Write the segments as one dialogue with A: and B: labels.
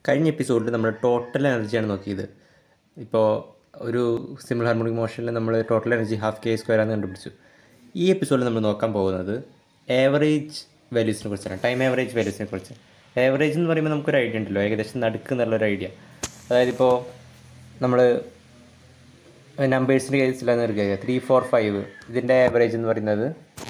A: കഴിഞ്ഞ എപ്പിസോഡിൽ നമ്മൾ ടോട്ടൽ എനർജിയാണ് നോക്കിയത് ഇപ്പോൾ ഒരു സിമ്പിൾ ഹാർമോണിക് മോഷനിൽ നമ്മൾ total energy half K square ആണെന്ന് കണ്ടുപിടിച്ചു ഈ എപ്പിസോഡിൽ നമ്മൾ നോക്കാൻ പോകുന്നത് ഏവറേജ് വാല്യൂസിനെ കുറിച്ചാണ് ടൈം ഏവറേജ് വാല്യൂസിനെ കുറിച്ച് ഏവറേജ് എന്ന് പറയുമ്പോൾ നമുക്കൊരു ഐഡിയ ഉണ്ടല്ലോ ഏകദേശം നടുക്ക് എന്നുള്ളൊരു ഐഡിയ അതായത് ഇപ്പോൾ നമ്മൾ നമ്പേഴ്സിൻ്റെ കേസിലാണ് എടുക്കുക ത്രീ ഫോർ ഫൈവ് ഇതിൻ്റെ ആവറേജ് എന്ന് പറയുന്നത്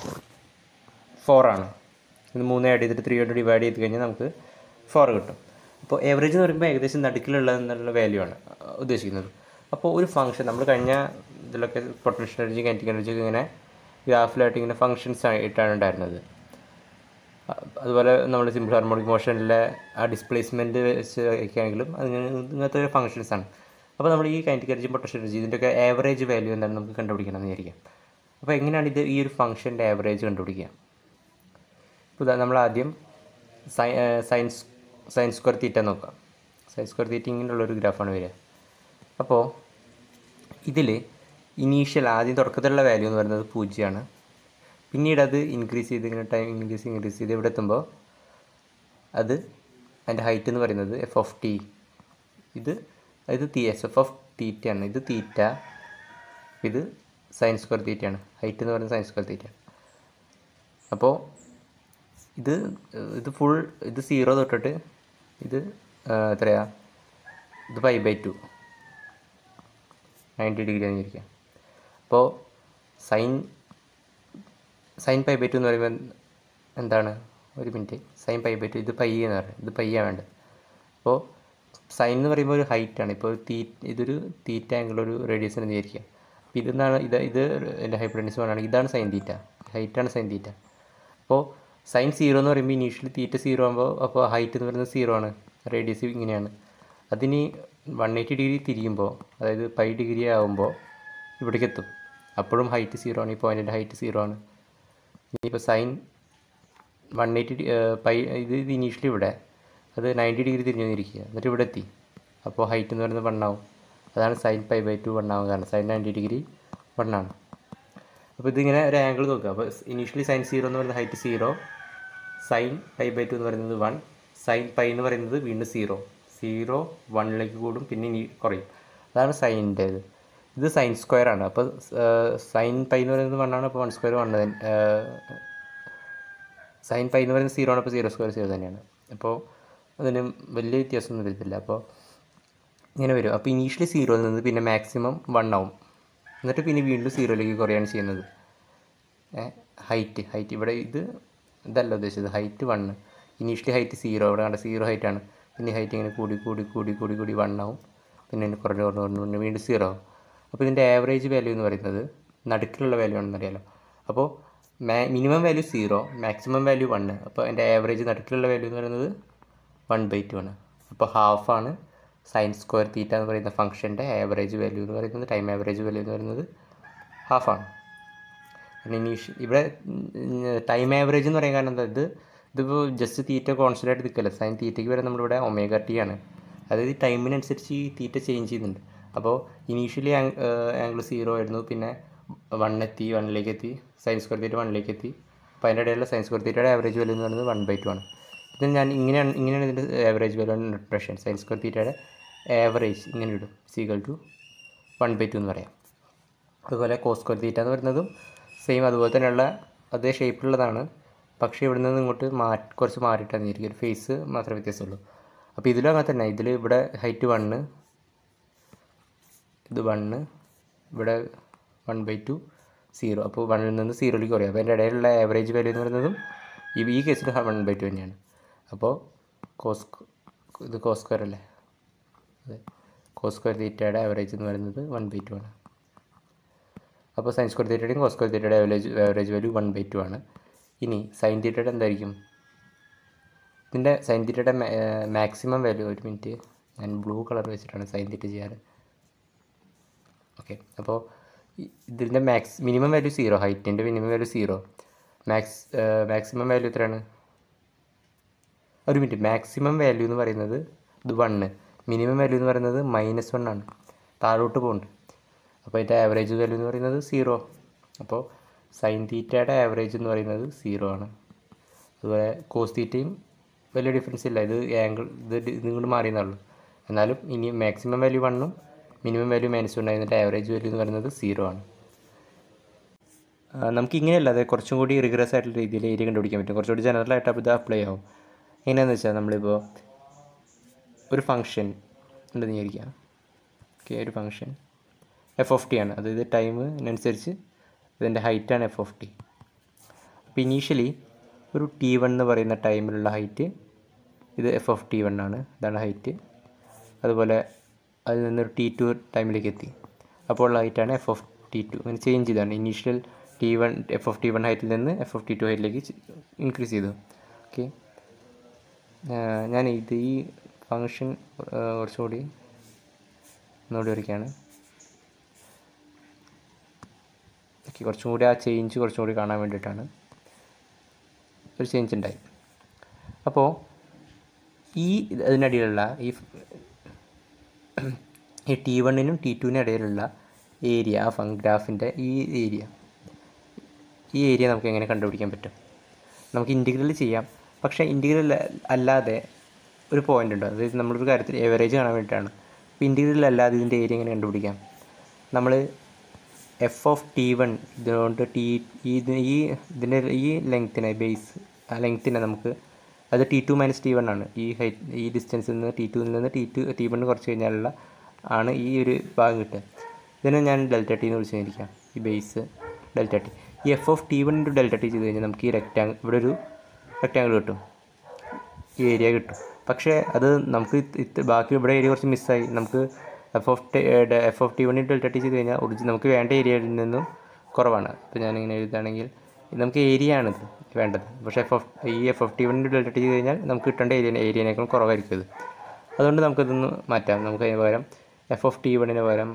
A: ഫോർ ആണ് ഇത് മൂന്ന് ആഡ് ചെയ്തിട്ട് ത്രീ കൊണ്ട് ഡിവൈഡ് ചെയ്ത് കഴിഞ്ഞാൽ നമുക്ക് ഫോർ കിട്ടും അപ്പോൾ ഏവറേജ് എന്ന് പറയുമ്പോൾ ഏകദേശം നടുക്കിലുള്ള എന്നുള്ള വാല്യൂ ആണ് അഹ് ഉദ്ദേശിക്കുന്നത് അപ്പോൾ ഒരു ഫംഗ്ഷൻ നമ്മൾ കഴിഞ്ഞ ഇതിലൊക്കെ പൊട്ടൻഷ്യൽ എനർജി കൈനറ്റിക് എനർജി ഇങ്ങനെ ഗ്രാഫിലായിട്ട് ഇങ്ങനെ ഫങ്ഷൻസ് ആയിട്ടാണ് ഉണ്ടായിരുന്നത് അ- അതുപോലെ നമ്മൾ സിമ്പിൾ ഹാർമോണിക് മോഷനിലെ ആ ഡിസ്പ്ലേസ്മെൻറ്റ് വെച്ച് ഒക്കെയാണെങ്കിലും അതിന് ഇങ്ങനത്തെ ഒരു ഫങ്ഷൻസ് ആണ് അപ്പോൾ നമ്മൾ ഈ കൈനറ്റിക് എനർജി പൊട്ടൻഷ്യൽ എനർജി ഇതിൻ്റെയൊക്കെ ആവറേജ് വാല്യൂ എന്താണ് നമുക്ക് കണ്ടുപിടിക്കണം എന്ന് വിചാരിക്കാം അപ്പോൾ എങ്ങനെയാണ് ഇത് ഈ ഒരു ഫംഗ്ഷൻ്റെ ആവറേജ് കണ്ടുപിടിക്കുക ഇപ്പോൾ നമ്മൾ ആദ്യം സൈ സയൻസ് സയൻസ് സ്ക്വയർ തീറ്റ നോക്കാം സയൻസ് സ്ക്വയർ തീറ്റ ഇങ്ങനെയുള്ളൊരു ഗ്രാഫാണ് വരിക അപ്പോൾ ഇതിൽ ഇനീഷ്യൽ ആദ്യം തുടക്കത്തിലുള്ള വാല്യൂ എന്ന് പറയുന്നത് പൂജ്യമാണ് പിന്നീട് അത് ഇൻക്രീസ് ചെയ്ത് ഇങ്ങനെ ടൈം ഇൻക്രീസ് ഇൻക്രീസ് ചെയ്ത് ഇവിടെ എത്തുമ്പോൾ അത് അതിൻ്റെ ഹൈറ്റ് എന്ന് പറയുന്നത് എഫ് ഓഫ് ടി ഇത് ഇത് തി എസ് എഫ് ഓഫ് തീറ്റയാണ് ഇത് തീറ്റ ഇത് സയൻസ് സ്ക്വയർ തീറ്റയാണ് ഹൈറ്റ് എന്ന് പറയുന്നത് സയൻസ് സ്ക്വയർ തീറ്റയാണ് അപ്പോൾ ഇത് ഇത് ഫുൾ ഇത് സീറോ തൊട്ടിട്ട് ഇത് ആ, എത്രയാ ഇത് five by two ninety degree ആയിരിക്കാം അപ്പോൾ sine sine pi by two എന്ന് പറയുമ്പോൾ എന്താണ് ഒരു minute sine pi by two ഇത് പൈ എന്ന് പറയുന്നത് ഇത് പയ്യ വേണ്ടത് അപ്പോൾ സൈൻ എന്ന് പറയുമ്പോൾ ഒരു ഹൈറ്റ് ആണ് ഇപ്പോൾ തീ ഇതൊരു തീറ്റ ആംഗിൾ ഒരു റേഡിയസ് എന്ന് വിചാരിക്കുക അപ്പോൾ ഇതെന്നാണ് ഇത് ഇത് എൻ്റെ ഹൈപ്പർടെൻസ് ആണ് ഇതാണ് സൈൻ തീറ്റ ഹൈറ്റാണ് സൈൻ തീറ്റ അപ്പോൾ സൈൻ സീറോ എന്ന് പറയുമ്പോൾ ഇനീഷ്യലി തീറ്റ സീറോ ആകുമ്പോൾ അപ്പോൾ ഹൈറ്റ് എന്ന് പറയുന്നത് സീറോ ആണ് റേഡിയസ് ഇങ്ങനെയാണ് അതിന് വൺ എയ്റ്റി ഡിഗ്രി തിരിയുമ്പോൾ അതായത് പൈ ഡിഗ്രി ആകുമ്പോൾ ഇവിടേക്ക് എത്തും അപ്പോഴും ഹൈറ്റ് സീറോ ആണ് ഈ പോയിൻറ്റിൻ്റെ ഹൈറ്റ് സീറോ ആണ് ഇനിയിപ്പോൾ സൈൻ വൺ എയ്റ്റി പൈ ഇത് ഇത് ഇനീഷ്യലി ഇവിടെ അത് നയൻറ്റി ഡിഗ്രി തിരിഞ്ഞു വന്നിരിക്കുക എന്നിട്ട് ഇവിടെ എത്തി അപ്പോൾ ഹൈറ്റ് എന്ന് പറയുന്നത് വൺ ആവും അതാണ് sine pi by two one ആവും കാരണം സൈൻ നയൻറ്റി ഡിഗ്രി വൺ ആണ് അപ്പോൾ ഇതിങ്ങനെ ഒരു ആംഗിൾ നോക്കുക അപ്പോൾ ഇനീഷ്യലി സൈൻ സീറോ എന്ന് പറയുന്നത് height zero sine pi by two എന്ന് പറയുന്നത് വൺ സൈൻ പൈ എന്ന് പറയുന്നത് വീണ്ടും സീറോ സീറോ വണ്ണിലേക്ക് കൂടും പിന്നെ ഇനി കുറയും അതാണ് സൈനിൻ്റേത് ഇത് സൈൻ സ്ക്വയർ ആണ് അപ്പോൾ സൈൻ പൈ എന്ന് പറയുന്നത് വൺ ആണ് അപ്പോൾ one square one sine pi എന്ന് പറയുന്നത് സീറോ ആണ് അപ്പോൾ സീറോ സ്ക്വയർ സീറോ തന്നെയാണ് അപ്പോൾ അതിന് വലിയ വ്യത്യാസമൊന്നും വരത്തില്ല അപ്പോൾ ഇങ്ങനെ വരും അപ്പോൾ ഇനീഷ്യലി സീറോയിൽ നിന്ന് പിന്നെ മാക്സിമം വൺ ആവും എന്നിട്ട് പിന്നെ വീണ്ടും സീറോയിലേക്ക് കുറയാണ് ചെയ്യുന്നത് ഹൈറ്റ് ഹൈറ്റ് ഇവിടെ ഇത് ഇതല്ല ഉദ്ദേശിച്ചത് height one initially height zero ഇവിടെ കണ്ട സീറോ ഹൈറ്റാണ് പിന്നെ ഹൈറ്റ് ഇങ്ങനെ കൂടി കൂടി കൂടി കൂടി കൂടി വൺ ആവും പിന്നെ ഇതിന് കുറഞ്ഞ് കുറഞ്ഞ് കുറഞ്ഞ് പിന്നെ വീണ്ടും സീറോ ആവും അപ്പോൾ ഇതിൻ്റെ ആവറേജ് വാല്യൂ എന്ന് പറയുന്നത് നടുക്കിലുള്ള വാല്യൂ ആണെന്ന് അറിയാലോ അപ്പോൾ മാ minimum value zero maximum value one അപ്പോൾ എൻ്റെ ആവറേജ് നടുക്കിലുള്ള വാല്യൂ എന്ന് പറയുന്നത് വൺ ബൈ ടു ആണ് അപ്പോൾ ഹാഫാണ് സൈൻ സ്ക്വയർ തീറ്റ എന്ന് പറയുന്ന ഫംഗ്ഷൻ്റെ ആവറേജ് വാല്യൂ എന്ന് പറയുന്നത് ടൈം ആവറേജ് വാല്യൂ എന്ന് പറയുന്നത് ഹാഫാണ് പിന്നെ ഇനീഷ്യ ഇവിടെ ടൈം ആവറേജ് എന്ന് പറയാൻ കാരണം എന്താ ഇത് ഇതിപ്പോൾ ജസ്റ്റ് തീറ്റ കോൺസ്റ്റൻ്റ് ആയിട്ട് നിൽക്കല്ല സൈൻ തീറ്റയ്ക്ക് വരെ നമ്മളിവിടെ ഒമേഗ ടി ആണ് അതായത് ഈ ടൈമിനനുസരിച്ച് ഈ തീറ്റ ചേഞ്ച് ചെയ്യുന്നുണ്ട് അപ്പോൾ ഇനീഷ്യലി ആംഗിൾ സീറോ ആയിരുന്നു പിന്നെ വൺ എത്തി വണ്ണിലേക്ക് എത്തി സൈൻ സ്ക്വയർ തീറ്റ വണ്ണിലേക്ക് എത്തി അപ്പോൾ അതിൻ്റെ ഇടയിലുള്ള സൈൻ സ്ക്വയർ തീറ്റയുടെ ആവറേജ് വാല്യൂ എന്ന് പറയുന്നത് വൺ ബൈ ടു ആണ് ഇത് ഞാൻ ഇങ്ങനെയാണ് ഇങ്ങനെയാണ് ഇതിൻ്റെ average value notation sine square തീറ്റയുടെ ആവറേജ് ഇങ്ങനെ ഇടും is equal to one by two എന്ന് പറയാം അതുപോലെ കോസ് സ്ക്വയർ തീറ്റ എന്ന് പറയുന്നതും സെയിം അതുപോലെ തന്നെയുള്ള അതേ ഷേപ്പിലുള്ളതാണ് പക്ഷേ ഇവിടെ നിന്ന് ഇങ്ങോട്ട് മാറ്റി കുറച്ച് മാറിയിട്ടാണ് ഇരിക്കും ഒരു ഫേസ് മാത്രമേ വ്യത്യാസമുള്ളൂ അപ്പോൾ ഇതിലും അങ്ങനെ തന്നെ ഇതിൽ ഇവിടെ ഹൈറ്റ് വണ്ണ് ഇത് വണ്ണ് ഇവിടെ വൺ ബൈ ടു സീറോ അപ്പോൾ വണ്ണിൽ നിന്ന് സീറോയിലേക്ക് കുറയും അപ്പോൾ അതിൻ്റെ ഇടയിലുള്ള ആവറേജ് വാല്യൂ എന്ന് പറയുന്നതും ഈ ഈ കേസിൽ വൺ ബൈ ടു തന്നെയാണ് അപ്പോൾ കോസ് ഇത് കോസ് സ്ക്വയർ അല്ലേ അതെ കോസ് സ്ക്വയർ തീറ്റയുടെ ആവറേജ് എന്ന് പറയുന്നത് വൺ ബൈ ടു ആണ് അപ്പോൾ സൈൻ സ്ക്വയർ തീറ്റയുടെയും കോസ് സ്ക്വയർ തീറ്റയുടെ average average value one by two ആണ് ഇനി സൈൻ തീറ്റയുടെ എന്തായിരിക്കും ഇതിൻ്റെ സൈൻ തീറ്റയുടെ മാക്സിമം വാല്യൂ ഒരു മിനിറ്റ് ഞാൻ ബ്ലൂ കളർ വെച്ചിട്ടാണ് സൈൻ തീറ്റ ചെയ്യാറ് ഓക്കെ അപ്പോൾ ഇതിൻ്റെ മാക്സ് മിനിമം വാല്യൂ സീറോ ഹൈറ്റിൻ്റെ minimum value zero max maximum value എത്രയാണ് ഒരു മിനിറ്റ് മാക്സിമം വാല്യൂ എന്ന് പറയുന്നത് ഇത് വണ്ണ് മിനിമം വാല്യൂ എന്ന് പറയുന്നത് മൈനസ് വൺ ആണ് താഴോട്ട് പോകുന്നുണ്ട് അപ്പോൾ അതിൻ്റെ ആവറേജ് വാല്യൂ എന്ന് പറയുന്നത് സീറോ അപ്പോൾ സൈൻ തീറ്റയുടെ ആവറേജ് എന്ന് പറയുന്നത് സീറോ ആണ് അതുപോലെ കോസ് തീറ്റയും വലിയ ഡിഫറൻസ് ഇല്ല ഇത് ആംഗിൾ ഇത് ഇതും കൊണ്ട് മാറിയെന്നുള്ളൂ എന്നാലും ഇനി മാക്സിമം വാല്യൂ വണ്ണും മിനിമം വാല്യൂ മൈനസ് വൺ എന്നിട്ട് ആവറേജ് വാല്യൂ എന്ന് പറയുന്നത് സീറോ ആണ് ആ, നമുക്ക് ഇങ്ങനെയല്ലാതെ കുറച്ചും കൂടി റിഗ്രസ് ആയിട്ടുള്ള രീതിയിൽ ഏരിയ കണ്ടുപിടിക്കാൻ പറ്റും കുറച്ചുകൂടി ജനറൽ ആയിട്ട് അപ്പോൾ ഇത് അപ്ലൈ ആവും എങ്ങനെയാണെന്ന് വെച്ചാൽ നമ്മളിപ്പോൾ ഒരു ഫംഗ്ഷൻ ഉണ്ടെന്ന് വിചാരിക്കാം ഓക്കെ ഒരു ഫംഗ്ഷൻ എഫ് ഓഫ് ടി ആണ് അതായത് ടൈമിനനുസരിച്ച് ഇതിൻ്റെ ഹൈറ്റാണ് എഫ് ഓഫ് ടി അപ്പോൾ ഇനീഷ്യലി ഒരു ടി വൺ എന്ന് പറയുന്ന ടൈമിലുള്ള ഹൈറ്റ് ഇത് എഫ് ഓഫ് ടി വൺ ആണ് ഇതാണ് ഹൈറ്റ് അതുപോലെ അതിൽ നിന്നൊരു ടി ടു ടൈമിലേക്ക് എത്തി അപ്പോൾ ഉള്ള ഹൈറ്റാണ് എഫ് ഓഫ് ടി ടു അങ്ങനെ ചേഞ്ച് ചെയ്താണ് initial T one F of T one ഹൈറ്റിൽ നിന്ന് എഫ് ഓഫ് ടി ടു ഹൈറ്റിലേക്ക് ഇൻക്രീസ് ചെയ്തു ഓക്കെ ഞാൻ ഇത് ഈ ഫങ്ഷൻ കുറച്ചുകൂടി ഒന്നുകൂടി വരയ്ക്കുകയാണ് ഓക്കെ കുറച്ചും കൂടി ആ ചേഞ്ച് കുറച്ചും കൂടി കാണാൻ വേണ്ടിയിട്ടാണ് ഒരു ചേഞ്ച് ഉണ്ടായി അപ്പോൾ ഈ അതിനിടയിലുള്ള ഈ ഈ ടി വണ്ണിനും ടി ടുവിനും ഇടയിലുള്ള ഏരിയ ആ ഫങ് ഗ്രാഫിൻ്റെ ഈ ഏരിയ ഈ ഏരിയ നമുക്ക് എങ്ങനെ കണ്ടുപിടിക്കാൻ പറ്റും നമുക്ക് ഇൻറ്റിഗ്രൽ ചെയ്യാം പക്ഷേ ഇൻറ്റിഗ്രൽ അല്ലാതെ ഒരു പോയിൻ്റ് ഉണ്ട് അതായത് നമ്മളൊരു കാര്യത്തിൽ എവറേജ് കാണാൻ വേണ്ടിയിട്ടാണ് അപ്പോൾ ഇൻറ്റിഗ്രൽ അല്ലാതെ ഇതിൻ്റെ ഏരിയ എങ്ങനെ കണ്ടുപിടിക്കാം നമ്മൾ എഫ് ഓഫ് ടി വൺ ഇതുകൊണ്ട് ടി ഈ ഇത് ഈ ഇതിൻ്റെ ഈ ലെങ്ത്തിനെ ബേസ് ആ ലെങ്ത്തിനെ നമുക്ക് അത് T two minus T one ആണ് ഈ ഹൈറ്റ് ഈ ഡിസ്റ്റൻസിൽ നിന്ന് ടി ടുവിൽ നിന്ന് ടി ടു ടി വൺ കുറച്ച് കഴിഞ്ഞാലുള്ള ആണ് ഈ ഒരു ഭാഗം കിട്ടുക ഇതിനെ ഞാൻ ഡെൽറ്റ ടി എന്ന് വിളിച്ച് കഴിഞ്ഞിരിക്കാം ഈ ബേസ് ഡെൽറ്റ ടി ഈ F of T one into delta T ചെയ്ത് കഴിഞ്ഞാൽ നമുക്ക് ഈ റെക്റ്റാങ്കിൾ ഇവിടെ ഒരു റെക്റ്റാങ്കിൾ കിട്ടും ഈ ഏരിയ കിട്ടും പക്ഷേ അത് നമുക്ക് ഇത് ഇത് ബാക്കി ഇവിടെ ഏരിയ കുറച്ച് മിസ്സായി നമുക്ക് F of T F of T one delta T ചെയ്ത് കഴിഞ്ഞാൽ ഒറിജിൻ നമുക്ക് വേണ്ട ഏരിയയിൽ നിന്നും കുറവാണ് ഇപ്പോൾ ഞാനിങ്ങനെ എഴുതുകയാണെങ്കിൽ ഇത് നമുക്ക് ഏരിയ ആണിത് വേണ്ടത് പക്ഷേ എഫ് ഓഫ് ഈ F of T one delta T ചെയ്ത് കഴിഞ്ഞാൽ നമുക്ക് കിട്ടേണ്ട ഏരിയ ഏരിയനേക്കാൾ കുറവായിരിക്കും ഇത് അതുകൊണ്ട് നമുക്കിതൊന്ന് മാറ്റാം നമുക്ക് അതിന് പകരം എഫ് ഓഫ് ടി വണ്ണിന് പകരം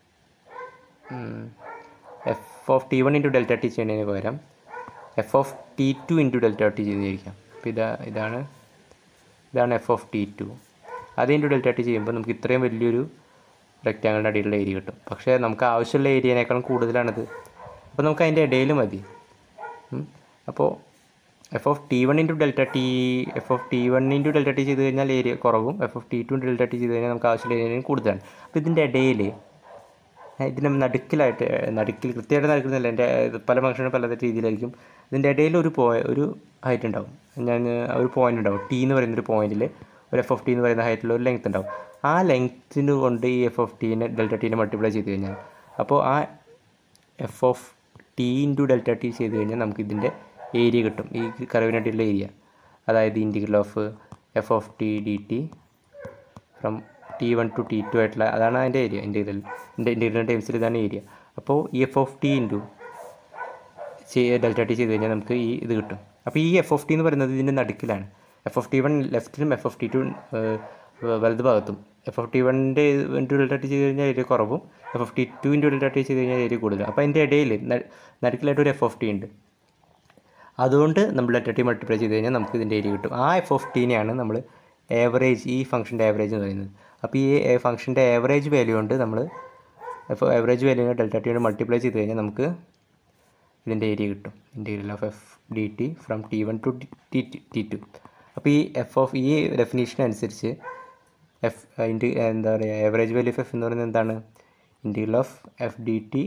A: F of T one into delta T ചെയ്യുന്നതിന് പകരം F of T two into delta T ചെയ്തിരിക്കാം അപ്പോൾ ഇതാ ഇതാണ് ഇതാണ് എഫ് ഓഫ് ടി ടു അത് ഇൻറ്റു ഡെൽറ്റ ടി ചെയ്യുമ്പോൾ നമുക്ക് ഇത്രയും വലിയൊരു റെക്റ്റാങ്കിളിൻ്റെ അടിയിലുള്ള ഏരിയ കിട്ടും പക്ഷേ നമുക്ക് ആവശ്യമുള്ള ഏരിയനേക്കാളും കൂടുതലാണിത് അപ്പോൾ നമുക്ക് അതിൻ്റെ ഇടയിൽ മതി ഉം. അപ്പോൾ F of T one into delta T F of T one into delta T ചെയ്ത് കഴിഞ്ഞാൽ ഏരിയ കുറവും F of T two delta T ചെയ്ത് കഴിഞ്ഞാൽ നമുക്ക് ആവശ്യമുള്ള ഏരിയ കൂടുതലാണ് അപ്പോൾ ഇതിൻ്റെ ഇടയിൽ ഇതിന് നടുക്കിലായിട്ട് നടുക്കിൽ കൃത്യമായിട്ട് നടുക്കുന്നില്ല എൻ്റെ പല ഫംഗ്ഷനും പല രീതിയിലായിരിക്കും ഇതിൻ്റെ ഇടയിൽ ഒരു പോയ ഒരു ഹൈറ്റ് ഉണ്ടാവും ഞാൻ ഒരു പോയിന്റ് ഉണ്ടാവും ടി എന്ന് പറയുന്ന ഒരു പോയിന്റിൽ ഒരു എഫ് ഓഫ് ടി എന്ന് പറയുന്ന ഹൈറ്റിൽ ഒരു ലെങ്ത് ഉണ്ടാവും ആ ലെങ്ത്തിന് കൊണ്ട് ഈ എഫ് ഓഫ് ടീനെ ഡെൽറ്റ ടീനെ മൾട്ടിപ്ലൈ ചെയ്ത് കഴിഞ്ഞാൽ അപ്പോൾ ആ F of T into delta T ചെയ്ത് കഴിഞ്ഞാൽ നമുക്ക് ഇതിൻ്റെ ഏരിയ കിട്ടും ഈ കറവിനായിട്ടുള്ള ഏരിയ അതായത് integral of F of T D T from T one to T two ആയിട്ടുള്ള അതാണ് അതിൻ്റെ ഏരിയ ഇൻറ്റിഗ്രൽ എൻ്റെ ഇൻറ്റിഗ്രൽ ടൈംസിൽ ഇതാണ് ഏരിയ അപ്പോൾ ഈ F of T into delta T ചെയ്ത് കഴിഞ്ഞാൽ നമുക്ക് ഈ ഇത് കിട്ടും അപ്പോൾ ഈ എഫ് ഓഫ് ടി എന്ന് പറയുന്നത് ഇതിൻ്റെ നടുക്കിലാണ് എഫ് ഓഫ് ടി വൺ ലെഫ്റ്റിലും എഫ് ഓഫ് ടി ടു വലത് ഭാഗത്തും എഫ് ഓഫ് ടി വണ്ണിൻ്റെ ഇൻറ്റു ഡെൽറ്റ ടി ചെയ്ത് കഴിഞ്ഞാൽ ഏരിയ കുറവും F of T two into delta T ചെയ്ത് കഴിഞ്ഞാൽ ഏരിയ കൂടുതലും അപ്പോൾ അതിൻ്റെ ഇടയിൽ നടുക്കിലായിട്ട് ഒരു എഫ് ഓഫ് ടി ഉണ്ട് അതുകൊണ്ട് നമ്മൾ ഡെൽറ്റ ടി മൾട്ടിപ്ലൈ ചെയ്ത് കഴിഞ്ഞാൽ നമുക്ക് ഇതിൻ്റെ ഏരിയ കിട്ടും ആ എഫ് ഓഫ് ടീനെയാണ് നമ്മൾ ഏവറേജ് ഈ ഫംഗ്ഷൻ്റെ ആവറേജ് എന്ന് പറയുന്നത് അപ്പോൾ ഈ ഫംഗ്ഷൻ്റെ ആവറേജ് വാല്യൂ കൊണ്ട് നമ്മൾ എഫ് ആവറേജ് വാല്യൂനെ ഡെൽറ്റ ടി കൊണ്ട് മൾട്ടിപ്ലൈ ചെയ്ത് കഴിഞ്ഞാൽ നമുക്ക് ഇതിൻ്റെ ഏരിയ കിട്ടും integral of F D T from T one to T T two അപ്പോൾ ഈ എഫ് ഓഫ് ഈ ഡെഫിനേഷൻ അനുസരിച്ച് എഫ് ഇൻറ്റി എന്താ പറയുക ആവറേജ് വാല്യൂ ഓഫ് എഫ് എന്ന് പറയുന്നത് എന്താണ് integral of F D T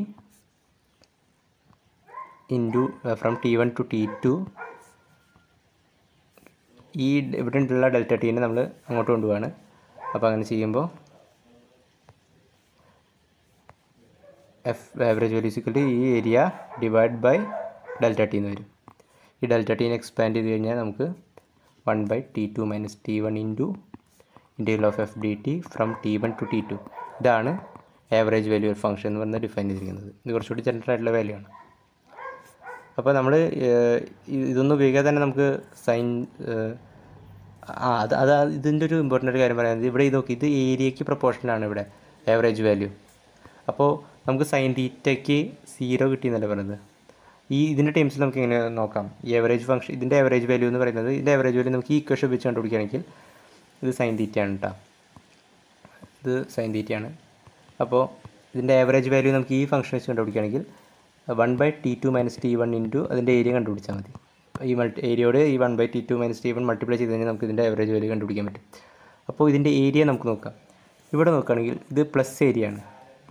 A: into from T one to T two ഈ ഇവിടെ ഉള്ള ഡെൽറ്റ ടീനെ നമ്മൾ അങ്ങോട്ട് കൊണ്ടുപോവാണ് അപ്പോൾ അങ്ങനെ ചെയ്യുമ്പോൾ എഫ് ആവറേജ് വാല്യൂ സിക്കൽ ഈ area divide by delta T എന്ന് വരും ഈ ഡെൽറ്റ ടീനെ എക്സ്പാൻഡ് ചെയ്ത് കഴിഞ്ഞാൽ നമുക്ക് one by T two minus T one into integral of F D T from T one to T two ഇതാണ് ആവറേജ് വാല്യൂ ഓഫ് ഫംഗ്ഷൻ എന്ന് പറഞ്ഞാൽ ഡിഫൈൻ ചെയ്തിരിക്കുന്നത് ഇത് കുറച്ചുകൂടി ജനറൽ ആയിട്ടുള്ള വാല്യൂ ആണ് അപ്പോൾ നമ്മൾ ഇതൊന്നും ഉപയോഗിക്കാതെ തന്നെ നമുക്ക് സൈൻ ആ അത് അത് ഇതിൻ്റെ ഒരു ഇമ്പോർട്ടൻ്റ് ഒരു കാര്യം പറയുന്നത് ഇവിടെ ഇത് നോക്കി ഇത് ഏരിയയ്ക്ക് പ്രൊപ്പോർഷനാണ് ഇവിടെ ആവറേജ് വാല്യൂ അപ്പോൾ നമുക്ക് സൈൻ തീറ്റയ്ക്ക് സീറോ കിട്ടിയെന്നല്ലേ പറയുന്നത് ഈ ഇതിൻ്റെ ടൈംസിൽ നമുക്ക് ഇങ്ങനെ നോക്കാം ഈ ആവറേജ് ഫംഗ്ഷൻ ഇതിൻ്റെ ആവറേജ് വാല്യൂ എന്ന് പറയുന്നത് ഇതിൻ്റെ ആവറേജ് വാല്യൂ നമുക്ക് ഈ ഇക്വേഷൻ വെച്ച് കണ്ടുപിടിക്കുകയാണെങ്കിൽ ഇത് സൈൻ തീറ്റയാണ് കേട്ടോ ഇത് സൈൻ തീറ്റയാണ് അപ്പോൾ ഇതിൻ്റെ ആവറേജ് വാല്യൂ നമുക്ക് ഈ ഫംഗ്ഷൻ വെച്ച് കണ്ടുപിടിക്കുകയാണെങ്കിൽ one by T two minus T one into അതിൻ്റെ ഏരിയ കണ്ടുപിടിച്ചാൽ മതി ഈ മൾട്ടി ഏരിയയോട് ഈ one by T two minus T one multiply ചെയ്ത് കഴിഞ്ഞാൽ നമുക്ക് ഇതിൻ്റെ ആവറേജ് വാല്യൂ കണ്ടുപിടിക്കാൻ പറ്റും അപ്പോൾ ഇതിൻ്റെ ഏരിയ നമുക്ക് നോക്കാം ഇവിടെ നോക്കുകയാണെങ്കിൽ ഇത് പ്ലസ് ഏരിയ ആണ്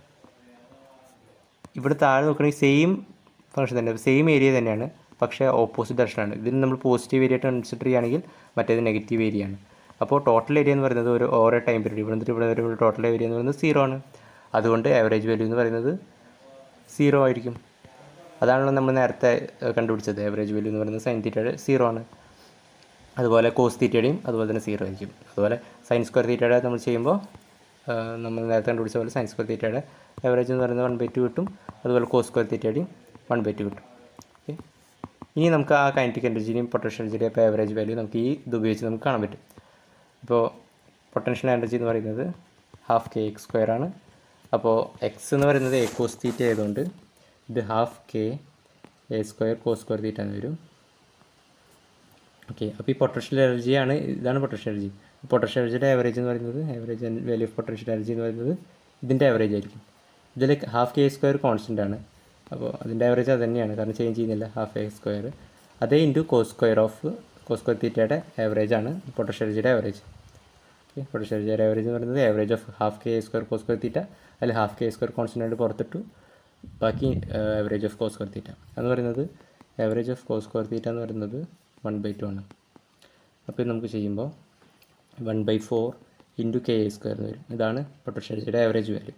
A: ഇവിടെ താഴെ നോക്കുകയാണെങ്കിൽ സെയിം ഫംഗ്ഷൻ തന്നെ സെയിം ഏരിയ തന്നെയാണ് പക്ഷേ ഓപ്പോസിറ്റ് ഡയറക്ഷനാണ് ഇതിന് നമ്മൾ പോസിറ്റീവ് ഏരിയ കൺസിഡർ ചെയ്യുകയാണെങ്കിൽ മറ്റേത് നെഗറ്റീവ് ഏരിയ ആണ് അപ്പോൾ ടോട്ടൽ ഏരിയ എന്ന് പറയുന്നത് ഒരു ഓരോ ടൈം പീരീഡ് ഇവിടെ നിന്നിട്ട് ഇവിടെ വരെ ടോട്ടൽ ഏരിയ എന്ന് പറയുന്നത് സീറോ ആണ് അതുകൊണ്ട് ആവറേജ് വാല്യൂ എന്ന് പറയുന്നത് സീറോ ആയിരിക്കും അതാണല്ലോ നമ്മൾ നേരത്തെ ഏഹ്, കണ്ടുപിടിച്ചത് ആവറേജ് വാല്യൂ എന്ന് പറയുന്നത് സൈൻ തീറ്റയുടെ സീറോ ആണ് അതുപോലെ കോസ് തീറ്റയുടെയും അതുപോലെ തന്നെ സീറോ ആയിരിക്കും അതുപോലെ സൈൻ സ്ക്വയർ തീറ്റയുടെ നമ്മൾ ചെയ്യുമ്പോൾ ആ, നമ്മൾ നേരത്തെ കണ്ടുപിടിച്ച പോലെ സൈൻ സ്ക്വയർ തീറ്റയുടെ ആവറേജ് എന്ന് പറയുന്നത് വൺ ബൈ ടു കിട്ടും അതുപോലെ കോസ് സ്ക്വയർ തീറ്റയുടെയും വൺ ബൈ ടു കിട്ടും ഓക്കെ ഇനി നമുക്ക് ആ കൈനറ്റിക് എനർജിയുടെയും പൊട്ടൻഷ്യൽ എനർജിയുടെയും ഇപ്പോൾ ആവറേജ് വാല്യൂ നമുക്ക് ഈ ഇത് ഉപയോഗിച്ച് നമുക്ക് കാണാൻ പറ്റും ഇപ്പോൾ പൊട്ടൻഷ്യൽ എനർജി എന്ന് പറയുന്നത് ഹാഫ് കെ എക്സ് സ്ക്വയർ ആണ് അപ്പോൾ എക്സ് എന്ന് പറയുന്നത് എ കോസ് തീറ്റ ആയതുകൊണ്ട് ഇത് half K A square cos square theta എന്ന് വരും ഓക്കെ അപ്പോൾ ഈ പൊട്ടൻഷ്യൽ എനർജിയാണ് ഇതാണ് പൊട്ടൻഷ്യൽ എനർജി പൊട്ടൻഷ്യൽ എനർജിയുടെ ആവറേജ് എന്ന് പറയുന്നത് average value of potential energy എന്ന് പറയുന്നത് ഇതിൻ്റെ ആവറേജ് ആയിരിക്കും ഇതിൽ ഹാഫ് കെ സ്ക്വയർ കോൺസ്റ്റൻ്റ് ആണ് അപ്പോൾ അതിൻ്റെ ആവറേജ് അത് തന്നെയാണ് കാരണം ചേഞ്ച് ചെയ്യുന്നില്ല ഹാഫ് എ സ്ക്വയർ അതേ into cos square of cos square തീറ്റയുടെ ആവറേജ് ആണ് പൊട്ടൻഷ്യൽ എനർജിയുടെ ആവറേജ് ഓക്കെ പൊട്ടൻഷ്യൽ എനർജിയുടെ ആവറേജ് എന്ന് പറയുന്നത് average of half K square cos square theta അതിൽ ഹാഫ് കെ സ്ക്വയർ കോൺസ്റ്റൻ്റ് ആയിട്ട് പുറത്തിട്ടു ബാക്കി average of cos square theta എന്ന് പറയുന്നത് average of cos square theta എന്ന് പറയുന്നത് വൺ ബൈ ടു ആണ് അപ്പോൾ ഇത് നമുക്ക് ചെയ്യുമ്പോൾ one by four into K A square എന്ന് വരും ഇതാണ് പൊട്ടൻഷ്യൽ എനർജിയുടെ ആവറേജ് വാല്യൂ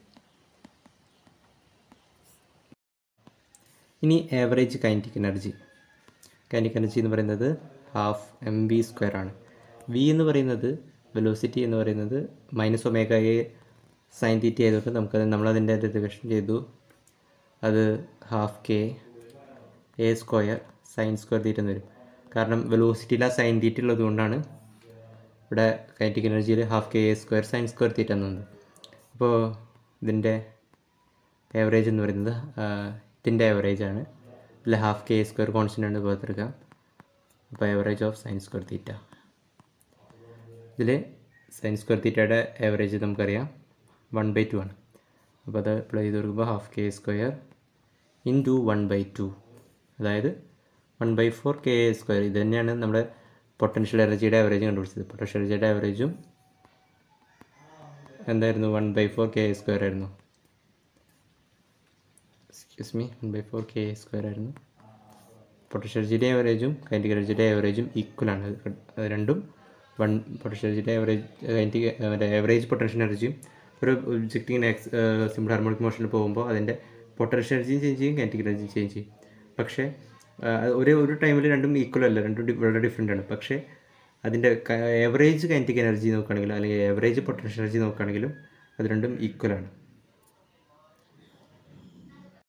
A: ഇനി average kinetic energy kinetic energy എന്ന് പറയുന്നത് ഹാഫ് എം വി സ്ക്വയർ ആണ് വി എന്ന് പറയുന്നത് വെലോസിറ്റി എന്ന് പറയുന്നത് മൈനസ് ഒമേഗ എ സൈൻ തീറ്റി ആയതുകൊണ്ട് നമുക്കത് നമ്മളതിൻ്റെ ഡെറിവേഷൻ ചെയ്തു അത് half K A square sine square theta എന്ന് വരും കാരണം വെലോസിറ്റിയിൽ ആ സൈൻ തീറ്റ ഉള്ളത് കൊണ്ടാണ് ഇവിടെ കൈനറ്റിക് എനർജിയിൽ half K A square sine square theta എന്ന് വന്നത് അപ്പോൾ ഇതിൻ്റെ ആവറേജ് എന്ന് പറയുന്നത് ആ, ഇതിൻ്റെ ആവറേജ് ആണ് ഇതിൽ ഹാഫ് കെ സ്ക്വയർ കോൺസ്റ്റൻ്റ് ആണ് പുറത്തെടുക്കാം അപ്പോൾ average of sine square theta ഇതിൽ സൈൻ സ്ക്വയർ തീറ്റയുടെ ആവറേജ് നമുക്കറിയാം വൺ ബൈ ടു ആണ് അപ്പോൾ അത് അപ്ലൈ ചെയ്ത് കൊടുക്കുമ്പോൾ half K square in two one by two അതായത് one by four K square ഇത് തന്നെയാണ് നമ്മുടെ പൊട്ടൻഷ്യൽ എനർജിയുടെ ആവറേജ് കണ്ടുപിടിച്ചത് പൊട്ടൻഷ്യൽ എനർജിയുടെ ആവറേജും എന്തായിരുന്നു one by four K square ആയിരുന്നു excuse me one by four K square ആയിരുന്നു പൊട്ടൻഷ്യൽ എനർജിയുടെ ആവറേജും കൈൻറ്റിക് എനർജിയുടെ ആവറേജും ഈക്വലാണ് അത് രണ്ടും വൺ പൊട്ടൻഷ്യൽ എനർജിയുടെ ആവറേജ് കൈൻറ്റിക് മറ്റേ ആവറേജ് പൊട്ടൻഷ്യൽ എനർജിയും ഒരു ഒബ്ജക്റ്റ് ഇങ്ങനെ എക്സ് സിമ്പിൾ ഹാർമോണിക് മോഷനിൽ പോകുമ്പോൾ അതിൻ്റെ പൊട്ടൻഷ്യൽ എനർജിയും ചേഞ്ച് ചെയ്യും കൈൻറ്റിക് എനർജിയും ചേഞ്ച് ചെയ്യും പക്ഷേ ആ, ഒരേ ഒരു ടൈമിൽ രണ്ടും ഈക്വൽ അല്ല രണ്ടും ഡി- വളരെ ഡിഫറെൻ്റ് ആണ് പക്ഷേ അതിൻ്റെ ആവറേജ് കൈൻറ്റിക് എനർജി നോക്കുകയാണെങ്കിലും അല്ലെങ്കിൽ ആവറേജ് പൊട്ടൻഷ്യൽ എനർജി നോക്കുകയാണെങ്കിലും അത് രണ്ടും ഈക്വലാണ്